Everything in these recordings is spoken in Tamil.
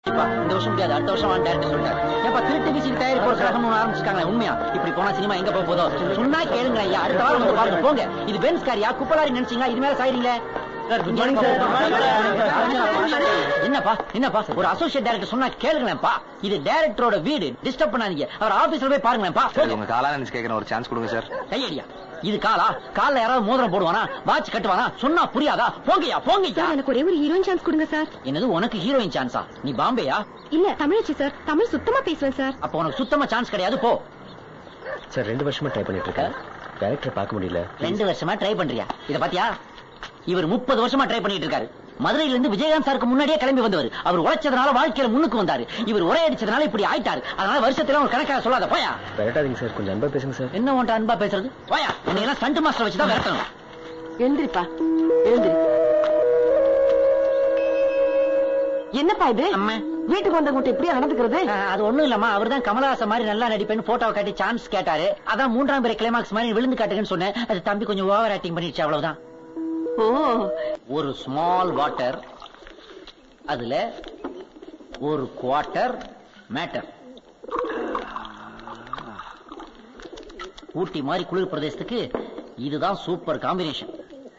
இப்பா, இந்த வருஷம் முடியாது அடுத்த வருஷம் வாங்க டேரக்டர் சொல்லிட்டாரு ஏப்பா திருட்டு விசில் தயாரிப்பு ஒரு கழகம் ஒண்ணு ஆரம்பிச்சிருக்காங்க உண்மையா இப்படி போனா சினிமா எங்க போக போதோ சொன்னா கேளுங்க ஐயா அடுத்த வாரம் வந்து பாருங்க போங்க இது பென்ஸ் காரியா குப்பலாரி நினைச்சீங்களா இது மேல சாயிறீங்களே என்னப்பா என்னப்பா ஒரு அசோசியேட் டைரக்டர் சொன்னா கேளுங்களேன்ப்பா இது டைரக்டரோட வீடு டிஸ்டர்ப் பண்ணாதீங்க அவர் ஆபீஸ்ல போய் பாருங்களேன்ப்பா சரி உங்க காலா நினைச்சு கேட்கறேன் ஒரு சான்ஸ் கொடுங்க சார் கையடியா இது காலா கால்ல யாராவது மோதிரம் போடுவானா வாட்ச் கட்டுவானா சொன்னா புரியாதா போங்கய்யா போங்கய்யா சார் எனக்கு ஒரே ஒரு ஹீரோயின் சான்ஸ் கொடுங்க சார் என்னது உனக்கு ஹீரோயின் சான்ஸா நீ பாம்பேயா இல்ல தமிழச்சி சார் தமிழ் சுத்தமா பேசுவேன் சார் அப்ப உனக்கு சுத்தமா சான்ஸ் கிடையாது போ சார் ரெண்டு வருஷமா ட்ரை பண்ணிட்டு இருக்கேன் டைரக்டர் பார்க்க முடியல ரெண்டு வருஷமா ட்ரை பண்றியா இத பாத்தியா இவர் முப்பது வருஷமா ட்ரை பண்ணிட்டு இருக்காரு மதுரையில இருந்து விஜயகாந்த் சாருக்கு முன்னாடியே கிளம்பி வந்தவர் அவர் உழைச்சதுனால வாழ்க்கையில முன்னுக்கு வந்தாரு இவர் உரை அடிச்சதுனால இப்படி ஆயிட்டாரு அதனால வருஷத்துல ஒரு கணக்காக சொல்லாத போயா விரட்டாதீங்க சார் கொஞ்சம் அன்பா பேசுங்க சார் என்ன உன்ட்ட அன்பா பேசுறது போயா உன்னை எல்லாம் ஸ்டண்ட் மாஸ்டர் வச்சுதான் விரட்டணும் எழுந்திரிப்பா எழுந்திரி என்னப்பா இது அம்மா. வீட்டுக்கு வந்தவங்க இப்படியா நடந்துக்கிறது அஹ், அது ஒண்ணும் இல்லம்மா அவர் தான் கமலஹாசன் மாதிரி நல்லா நடிப்பேன்னு போட்டோவை காட்டி சான்ஸ் கேட்டாரு அதான் மூன்றாம் பேரை கிளைமாக்ஸ் மாதிரி விழுந்து காட்டுங்கன்னு சொன்னேன் அது தம்பி கொஞ்சம் ஓவர் ஆக்டிங் பண்ணிடுச்சு அவ்வளவுதான் ஓ ஒரு ஸ்மால் வாட்டர் அதுல ஒரு குவார்ட்டர் மேட்டர் ஊட்டி மாதிரி குளிர் பிரதேசத்துக்கு இதுதான் சூப்பர் காம்பினேஷன்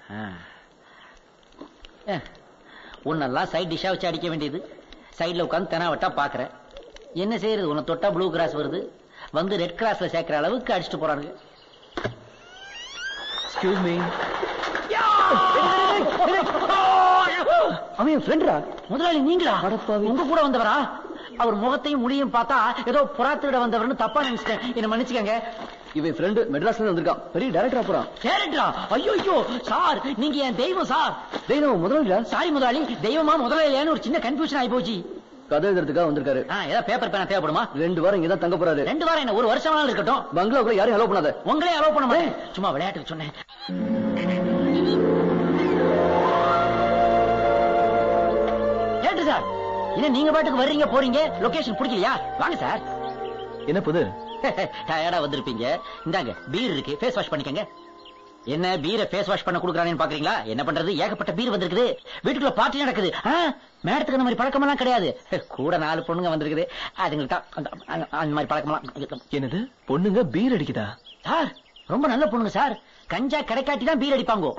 உன்னெல்லாம் சைட் டிஷ்ஷா வச்சு அடிக்க வேண்டியது சைடுல உட்காந்து தெனாவட்டா பாக்குறேன் என்ன செய்யறது உன்னை தொட்டா ப்ளூ கிராஸ் வருது வந்து ரெட் கிராஸ்ல சேர்க்கிற அளவுக்கு அடிச்சுட்டு போறானுங்க எக்ஸ்கியூஸ் மீ அவன் என் ஃப்ரெண்டா முதலாளி நீங்களா உங்க கூட வந்தவரா அவர் முகத்தையும் முடியும் பார்த்தா ஏதோ புறாத்திட வந்தவர்னு தப்பா நினைச்சிட்டேன் என்ன மன்னிச்சுக்கங்க இவன் ஃப்ரெண்டு மெட்ராஸ்ல இருந்து வந்திருக்கான் பெரிய டைரக்டரா போறான் டேரக்டரா ஐயோ ஐயோ சார் நீங்க என் தெய்வம் சார் டேய் நம்ம முதலாளிடா சாரி முதலாளி தெய்வமா முதலாளியான்னு ஒரு சின்ன கன்ஃபியூஷன் ஆகி போச்சு கதை எழுதுறதுக்காக வந்திருக்காரு ஆ, ஏதாவது பேப்பர் பேனா தேவைப்படுமா ரெண்டு வாரம் இங்கதான் தங்க போறாரு ரெண்டு வாரம் என்ன ஒரு வருஷம் வேணாலும் இருக்கட்டும் பங்களாவுக்குள்ள யாரையும் அலோவ் பண்ணாத உங்களே அலோவ் பண்ண மாட்டேன் சும்மா விளையாட்டுக்கு சொன்னேன் கேட்டு சார் என்ன நீங்க பாட்டுக்கு வர்றீங்க போறீங்க லொகேஷன் பிடிக்கலையா வாங்க சார் என்ன புது டயர்டா வந்திருப்பீங்க இந்தாங்க பீர் இருக்கு ஃபேஸ் வாஷ் பண்ணிக்கங்க என்ன பீரை ஃபேஸ் வாஷ் பண்ண குடுக்குறானேன்னு பாக்குறீங்களா என்ன பண்றது ஏகப்பட்ட பீர் வந்திருக்குது வீட்டுக்குள்ள பார்ட்டி நடக்குது ஆ, மேடத்துக்கு அந்த மாதிரி பழக்கமெல்லாம் கிடையாது கூட நாலு பொண்ணுங்க வந்திருக்குது அதுங்களுக்கு தான் அந்த- அந்த- அந்த மாதிரி பழக்கமெல்லாம் என்னது பொண்ணுங்க பீர் அடிக்குதா சார் ரொம்ப நல்ல பொண்ணுங்க சார் கஞ்சா கிடைக்காட்டி தான் பீர் அடிப்பாங்க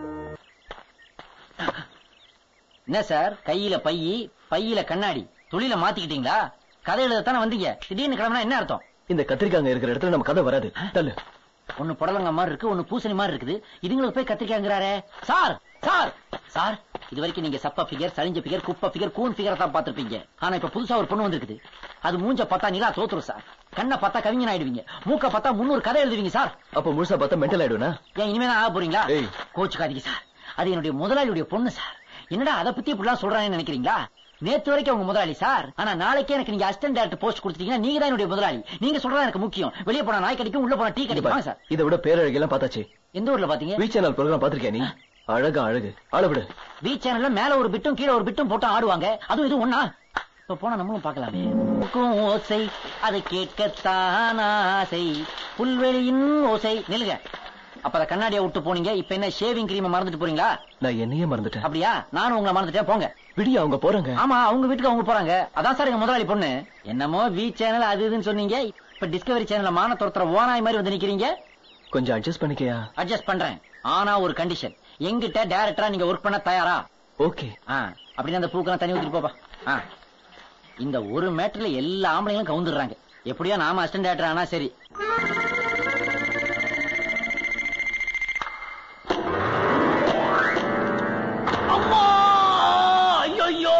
என்ன சார் கையில பையி பையில கண்ணாடி துளியில மாத்திக்கிட்டீங்களா கதை எழுதத்தானே வந்தீங்க திடீர்னு கிளம்பினா என்ன அர்த்தம் இந்த கத்திரிக்காங்க இருக்கிற இடத்துல நம்ம கதை வராது தள்ளு ஒண்ணு புடலங்க மாதிரி இருக்கு ஒண்ணு பூசணி மாதிரி இருக்குது இதுங்களுக்கு போய் கத்திரிக்காங்கிறாரே சார் சார் சார் இது வரைக்கும் நீங்க சப்பா ஃபிகர் சளிஞ்ச ஃபிகர் குப்பை ஃபிகர் கூன் ஃபிகரை தான் பார்த்திருப்பீங்க ஆனா இப்ப புதுசா ஒரு பொண்ணு வந்திருக்குது அது மூஞ்ச பார்த்தா நிலா தோத்துரும் சார் கண்ணை பார்த்தா கவிஞன் ஆயிடுவீங்க மூக்க பார்த்தா முன்னூறு கதை எழுதுவீங்க சார் அப்ப முழுசா பார்த்தா மென்டல் ஆயிடுவனா ஏன் இனிமே தான் ஆக போறீங்களா ஏய். கோச்சுக்காதீங்க சார் அது என்னுடைய முதலாளியுடைய பொண்ணு சார் என்னடா அதை பத்தி இப்படிலாம் சொல்றாங்கன்னு நினைக்கிறீங்களா நேத்து வரைக்கும் அவங்க முதலாளி சார் ஆனா நாளைக்கே எனக்கு நீங்க அசிஸ்டன்ட் டைரக்டர் போஸ்ட் கொடுத்தீங்கன்னா நீங்க தான் என்னுடைய முதலாளி நீங்க சொல்றதா எனக்கு முக்கியம் வெளியே போனா நாய் கிடைக்கும் உள்ள போனா டீ கிடைக்கும் வாங்க சார் இதை விட பேரழகெல்லாம் பார்த்தாச்சு எந்த ஊர்ல பாத்தீங்க வி சேனல் ப்ரோக்ராம் பாத்திருக்கியா நீ அழகா அழகு ஆள விடு பி சேனல்ல மேல ஒரு பிட்டும் கீழே ஒரு பிட்டும் போட்டு ஆடுவாங்க அதுவும் இது ஒண்ணா இப்ப போனா நம்மளும் பார்க்கலாமே புக்கும் ஓசை அது கேட்கத்தான் ஆசை புல்வெளியின் ஓசை நில்லுங்க அப்ப அத கண்ணாடியை விட்டு போனீங்க இப்ப என்ன ஷேவிங் கிரீம் மறந்துட்டு போறீங்களா நான் என்னையே மறந்துட்டேன் அப்படியா நானும் உங்களை மறந்துட்டேன் போங்க விடியா அவங்க போறாங்க ஆமா அவங்க வீட்டுக்கு அவங்க போறாங்க அதான் சார் எங்க முதலாளி பொண்ணு என்னமோ வி சேனல் அது இதுன்னு சொன்னீங்க இப்ப டிஸ்கவரி சேனல்ல மான துரத்துற ஓனாய் மாதிரி வந்து நிக்கிறீங்க கொஞ்சம் அட்ஜஸ்ட் பண்ணிக்கயா அட்ஜஸ்ட் பண்றேன் ஆனா ஒரு கண்டிஷன் எங்கிட்ட டைரக்டரா நீங்க ஒர்க் பண்ண தயாரா ஓகே ஆ அப்படின்னு அந்த பூக்கெல்லாம் தண்ணி ஊத்திட்டு போப்பா ஆ இந்த ஒரு மேட்டர்ல எல்லா ஆம்பளைங்களும் கவுந்துடுறாங்க எப்படியோ நாம அசிஸ்டன்ட் டேரக்டர் ஆனா சரி அம்மா ஐயோ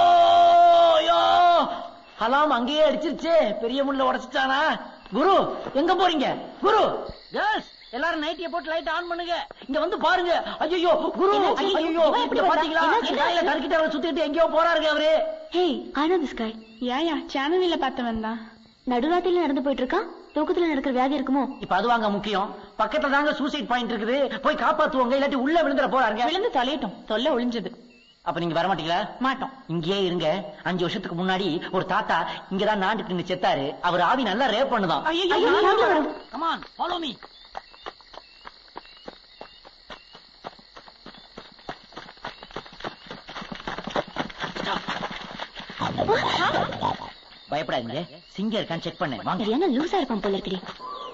அலாம் அங்கேயே அடிச்சிருச்சே பெரிய முள்ள உடைச்சிட்டானா குரு எங்க போறீங்க குரு கேர்ள்ஸ் எல்லாரும் நைட்டிய போட்டு லைட் ஆன் பண்ணுங்க இங்க வந்து பாருங்க ஐயோ குரு என்னாச்சு? ஐயோ இவன் எப்படி இங்க வந்தா? பாத்தீங்களா என்னாச்சு? கையில கருக்கிட்ட சுத்திட்டு எங்கேயோ போறாருங்க அவரு ஹே ஐ நோ திஸ் கை யாயா சேனல்ல பார்த்தவன் தான் நடுராத்திரில நடந்து போயிட்டு இருக்கான் தூக்கத்துல நடக்கிற வியாதி இருக்குமோ இப்ப அது வாங்க முக்கியம் பக்கத்துல தாங்க சூசைட் பாயிண்ட் இருக்குது போய் காப்பாத்துவோங்க இல்லாட்டி உள்ள விழுந்துற போறாருங்க விழுந்து தொலையட்டும் தொல்லை ஒளிஞ்சது அப்ப நீங்க வர மாட்டீங்களா மாட்டோம் இங்கேயே இருங்க அஞ்சு வருஷத்துக்கு முன்னாடி ஒரு தாத்தா இங்கதான் நாண்டுட்டு நின்னு செத்தாரு அவர் ஆவி நல்லா ரேப் பண்ணுதான் ஐயையோ, ஐயோ, நானும் நானும் வரேன். கமான் ஃபாலோ மீ பயப்படாதீங்க சிங்கம் இருக்கான்னு செக் பண்ணேன் வாங்க சரியான லூசா இருப்பான் போல இருக்குடி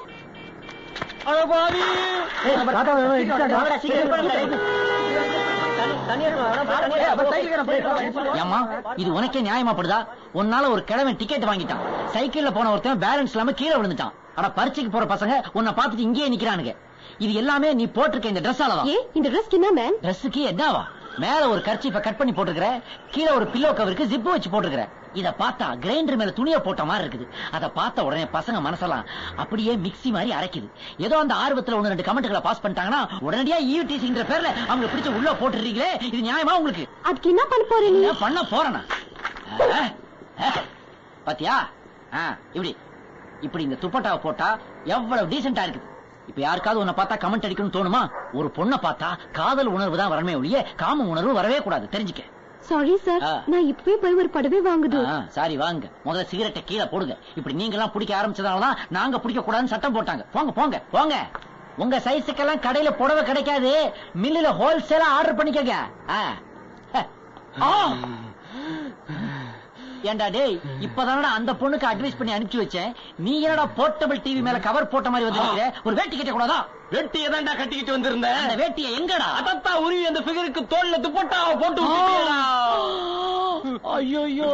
ஏம்மா இது உனக்கே நியாயமாப்படுதா உன்னால ஒரு கிழவன் டிக்கெட் வாங்கிட்டான் சைக்கிள்ல போன ஒருத்தன் பேலன்ஸ் இல்லாம கீழே விழுந்துட்டான் ஆனா பரீட்சைக்கு போற பசங்க உன்னை பார்த்துட்டு இங்கேயே நிக்கிறானுங்க இது எல்லாமே நீ போட்டிருக்க இந்த ட்ரெஸ் தான் ஏ இந்த ட்ரெஸ் என்ன மேன் ட்ரெஸ்ஸுக்கு என்னவா மேல ஒரு கர்ச்சீஃப கட் பண்ணி போட்டுக்கிற கீழே ஒரு பில்லோ கவருக்கு ஜிப் வச்சு போட்டுக்கிற இத பார்த்தா கிரைண்டர் மேல துணிய போட்ட மாதிரி இருக்குது அத பார்த்த உடனே பசங்க மனசெல்லாம் அப்படியே மிக்ஸி மாதிரி அரைக்குது ஏதோ அந்த ஆர்வத்துல ஒண்ணு ரெண்டு கமெண்ட்களை பாஸ் பண்ணிட்டாங்கன்னா உடனடியா ஈவிடிசிங்கிற பேர்ல அவங்க பிடிச்சு உள்ள போட்டுறீங்களே இது நியாயமா உங்களுக்கு அதுக்கு என்ன பண்ண போற நீ என்ன பண்ண போறேனா ஆ? ஆ? பாத்தியா ஆ, இப்படி இப்படி இந்த துப்பட்டாவை போட்டா எவ்வளவு டீசென்டா இருக்குது இப்ப யாருக்காவது உன்னை பார்த்தா கமெண்ட் அடிக்கணும்னு தோணுமா ஒரு பொண்ணை பார்த்தா காதல் உணர்வு தான் வரமே ஒழிய காம உணர்வு வரவே கூடாது தெரிஞ்சுக்க சாரி சார் ஆ. நான் இப்பவே போய் ஒரு படவே வாங்குது ஆ, சாரி வாங்க முதல்ல சிகரெட்டை கீழே போடுங்க இப்படி நீங்க எல்லாம் பிடிக்க ஆரம்பிச்சதாலதான் நாங்க பிடிக்க கூடாதுன்னு சட்டம் போட்டாங்க போங்க போங்க போங்க உங்க சைஸுக்கெல்லாம் கடையில புடவை கிடைக்காது மில்லுல ஹோல்சேலா ஆர்டர் பண்ணிக்கங்க ஆ. ஹ. ஆ. ஏண்டா டேய் இப்பதானடா அந்த பொண்ணுக்கு அட்வைஸ் பண்ணி அனுப்பிச்சு வச்சேன் நீ என்னடா போர்ட்டபிள் டிவி மேல கவர் போட்ட மாதிரி வந்து ஒரு வேட்டி கட்ட கூடாதா வெட்டி எதாண்டா கட்டிக்கிட்டு வந்திருந்தேன் அந்த வேட்டியை எங்கடா அதத்தான் உருவி அந்த பிகருக்கு தோல்ல துப்பட்டாவை போட்டு ஐயோ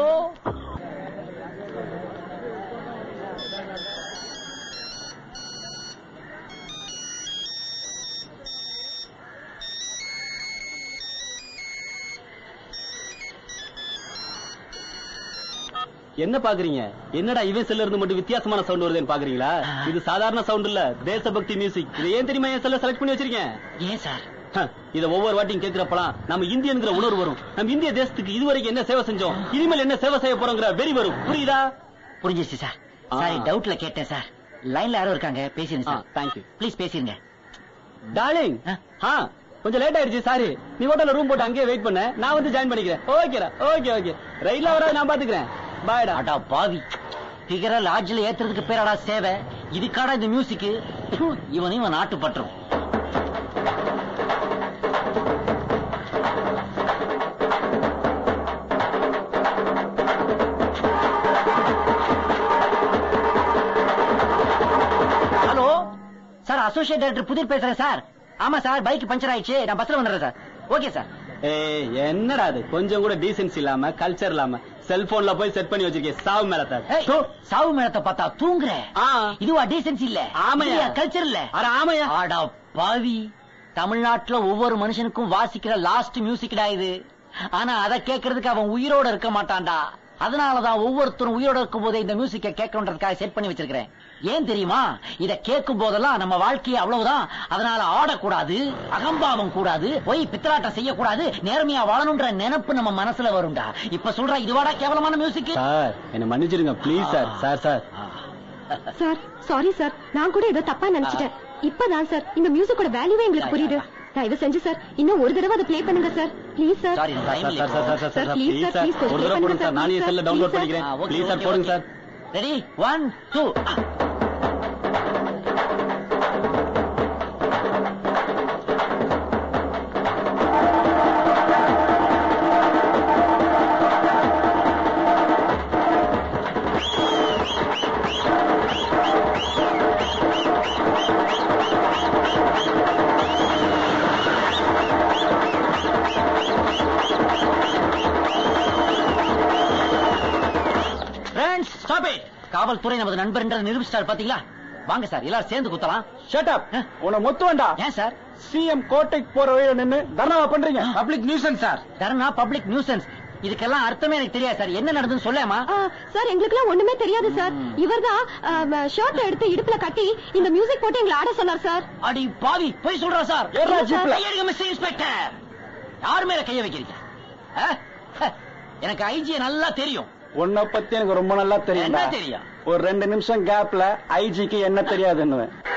என்ன பாக்குறீங்க என்னடா இவன் செல்ல இருந்து மட்டும் வித்தியாசமான சவுண்ட் வருதுன்னு பாக்குறீங்களா இது சாதாரண சவுண்ட் இல்ல தேசபக்தி மியூசிக் இது ஏன் தெரியுமா என் செல்ல செலக்ட் பண்ணி வச்சிருக்கேன் ஏன் சார் ஹ, இத ஒவ்வொரு வாட்டியும் கேக்குறப்பலாம் நம்ம இந்தியன்கிற உணர்வு வரும் நம்ம இந்திய தேசத்துக்கு இதுவரைக்கும் என்ன சேவை செஞ்சோம் இனிமேல் என்ன சேவை செய்ய போறோங்கிற வெறி வரும் புரியுதா புரிஞ்சிருச்சு சார் ஆ. சாரி டவுட்ல கேட்டேன் சார் லைன்ல யாரோ இருக்காங்க பேசிருங்க சார் தேங்க்யூ ப்ளீஸ் பேசிருங்க டார்லிங் ஆ. கொஞ்சம் லேட் ஆயிடுச்சு சாரி நீ ஹோட்டல்ல ரூம் போட்டு அங்கேயே வெயிட் பண்ண நான் வந்து ஜாயின் பண்ணிக்கிறேன் ஓகேடா ஓகே ஓகே ரயில்ல வராது நான் பாத்துக்கிறேன் பாய்டா அடா பாவி பிகர லாட்ஜ்ல ஏத்துறதுக்கு பேரடா சேவை இதுக்காடா இந்த மியூசிக் இவனையும் இவன் நாட்டு பற்றும் ஹலோ சார் அசோசியேட் டைரக்டர் புதிர் பேசுறேன் சார் ஆமா சார் பைக் பஞ்சர் ஆயிடுச்சு நான் பஸ்ல வந்துடுறேன் சார் ஓகே சார் ஏய் என்னடா அது கொஞ்சம் கூட டீசென்சி இல்லாம கல்ச்சர் இல்லாம செல்போன்ல போய் செட் பண்ணி வச்சிருக்கேன் சாவு மேல தார் ஏய், சாவு மேளத்தை பார்த்தா தூங்குற ஆ. இதுவா டீசென்சி இல்ல ஆமையா. கல்ச்சர் இல்ல அட ஆமையா ஆடா பாவி தமிழ்நாட்டுல ஒவ்வொரு மனுஷனுக்கும் வாசிக்கிற லாஸ்ட் மியூசிக்டா இது ஆனா அத கேட்கறதுக்கு அவன் உயிரோட இருக்க மாட்டான்டா அதனாலதான் ஒவ்வொருத்தரும் உயிரோட இருக்கும் போதே இந்த மியூசிக்க கேட்கணுன்றதுக்காக செட் பண்ணி வச்சிருக்கிறேன் ஏன் தெரியுமா இத கேட்கும் போதெல்லாம் நம்ம வாழ்க்கையை அவ்வளவுதான் அதனால ஆடக்கூடாது அகம்பாவம் கூடாது பொய் பித்தலாட்டம் செய்யக்கூடாது நேர்மையா வாழணும்ன்ற நினைப்பு நம்ம மனசுல வரும்டா இப்ப சொல்ற இதுவாடா கேவலமான மியூசிக் சார் என்ன மன்னிச்சிடுங்க please sir sir sir sir sorry sir நான் கூட ஏதோ தப்பா நினைச்சிட்டேன் இப்பதான் சார் இந்த மியூசிக்கோட வேல்யூவே எங்களுக்கு புரியுது தயவு செஞ்சு சார் இன்னும் ஒரு தடவை அதை ப்ளே பண்ணுங்க sir please sir sorry sir sir sir sir sir Sir, please, please sir, sir please, கொஞ்சம் ஒரு தடவை play போடுங்க பண்ணுங்க சார் நானே sir, செல்ல please, டவுன்லோட் sir. பண்ணிக்கிறேன் ப்ளீஸ் சார் போடுங்க sir ready one two friends stop it காவல்துறை நமது நண்பர் என்ற நிரூபிச்சிட்டார் பாத்தீங்களா வாங்க சார் எல்லாரும் சேர்ந்து குத்தலாம் ஷட் அப் ஆ. உன மொத்து வேண்டா ஏன் சார் சிஎம் கோட்டைக்கு போற வழியில நின்னு தர்ணாவா பண்றீங்க public nuisance sir dharna public nuisance இதுக்கெல்லாம் அர்த்தமே எனக்கு தெரியாது சார் என்ன நடந்ததுன்னு சொல்லாமா ஆ, சார் எங்களுக்குலாம் ஒண்ணுமே தெரியாது சார் இவர்தான் ஷர்ட் எடுத்து இடுப்புல கட்டி இந்த மியூசிக் போட்டு எங்களை ஆட சொன்னார் சார் அடி பாவி போய் சொல்றா சார் ஏறா ஜீப்ல. கையெடுங்க மிஸ்டர் இன்ஸ்பெக்டர் யார் மேல கைய வைக்கிறீங்க ஆ? ஹ, எனக்கு ஐஜியை நல்லா தெரியும் உன்னை பத்தி எனக்கு ரொம்ப நல்லா என்ன தெரியும் ஒரு ரெண்டு நிமிஷம் கேப்ல ஐஜிக்கு என்ன தெரியாதுன்னு